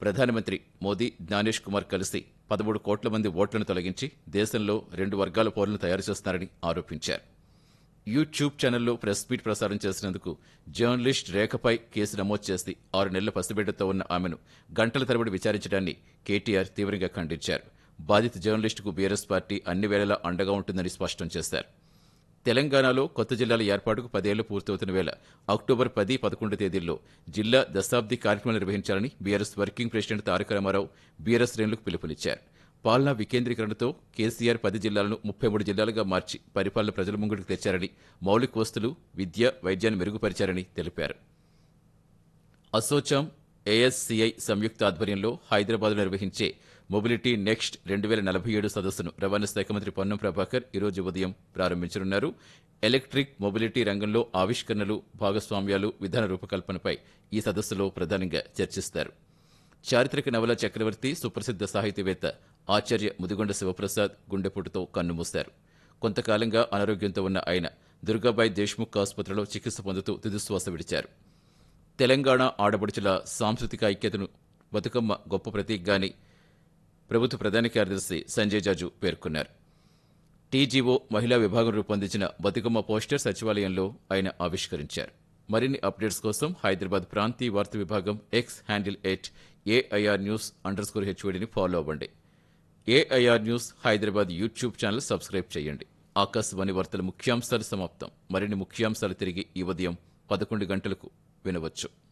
ప్రధానమంత్రి మోదీ జ్ఞానేష్ కుమార్ కలిసి పదమూడు కోట్ల మంది ఓట్లను తొలగించి దేశంలో రెండు వర్గాల పౌరులను తయారు చేస్తున్నారని ఆరోపించారు యూట్యూబ్ ఛానల్లో ప్రెస్ మీట్ ప్రసారం చేసినందుకు జర్నలిస్ట్ రేఖపై కేసు నమోదు చేసి ఆరు నెలల పసిబిడ్డతో ఉన్న ఆమెను గంటల తరబడి విచారించడాన్ని కేటీఆర్ తీవ్రంగా ఖండించారు బాధిత జర్నలిస్టుకు బీఆర్ఎస్ పార్టీ అన్ని వేళలా అండగా ఉంటుందని స్పష్టం చేశారు తెలంగాణలో కొత్త జిల్లాల ఏర్పాటుకు పదేళ్లు పూర్తవుతున్న వేళ అక్టోబర్ పది పదకొండు తేదీల్లో జిల్లా దశాబ్ది కార్యక్రమాలు నిర్వహించాలని BRS working president Taraka Rama Rao BRS శ్రేణులకు పిలుపునిచ్చారు పాలనా వికేంద్రీకరణతో కేసీఆర్ పది జిల్లాలను ముప్పై మూడు జిల్లాలుగా మార్చి పరిపాలన ప్రజల ముంగిటికి తెచ్చారని మౌలిక వస్తువులు విద్య వైద్యాన్ని మెరుగుపరిచారని తెలిపారు అసోచాం ఏఎస్సీఐ సంయుక్త ఆధ్వర్యంలో హైదరాబాద్ నిర్వహించే మొబిలిటీ నెక్స్ట్ రెండు వేల నలభై ఏడు సదస్సును రవాణా శాఖ మంత్రి పొన్నం ప్రభాకర్ ఈరోజు ఉదయం ప్రారంభించనున్నారు ఎలక్ట్రిక్ మొబిలిటీ రంగంలో ఆవిష్కరణలు భాగస్వామ్యాలు విధాన రూపకల్పనపై ఈ సదస్సులో ప్రధానంగా చర్చిస్తారు చారిత్రక నవల చక్రవర్తి సుప్రసిద్ధ సాహితీవేత్త ఆచార్య ముదిగొండ శివప్రసాద్ గుండెపోటుతో కన్నుమూశారు కొంతకాలంగా అనారోగ్యంతో ఉన్న ఆయన దుర్గాబాయి దేశ్ముఖ్ ఆసుపత్రిలో చికిత్స పొందుతూ తుదిశ్వాస విడిచారు తెలంగాణ ఆడపడుచుల సాంస్కృతిక ఐక్యతను బతుకమ్మ గొప్ప ప్రతీకగాని ప్రభుత్వ ప్రధాన కార్యదర్శి సంజయ్ జాజు పేర్కొన్నారు టీజీఓ మహిళా విభాగం రూపొందించిన బతుకమ్మ పోస్టర్ సచివాలయంలో ఆయన ఆవిష్కరించారు మరిన్ని అప్డేట్స్ కోసం హైదరాబాద్ ప్రాంతీయ వార్తా విభాగం X handle at AIR news underscore హెచ్ఓడిని ఫాలో అవ్వండి AIR news Hyderabad YouTube channel subscribe చేయండి ఆకాశవాణి వార్తల ముఖ్యాంశాలు సమాప్తం మరిన్ని ముఖ్యాంశాలు తిరిగి ఈ ఉదయం పదకొండు గంటలకు వినవచ్చు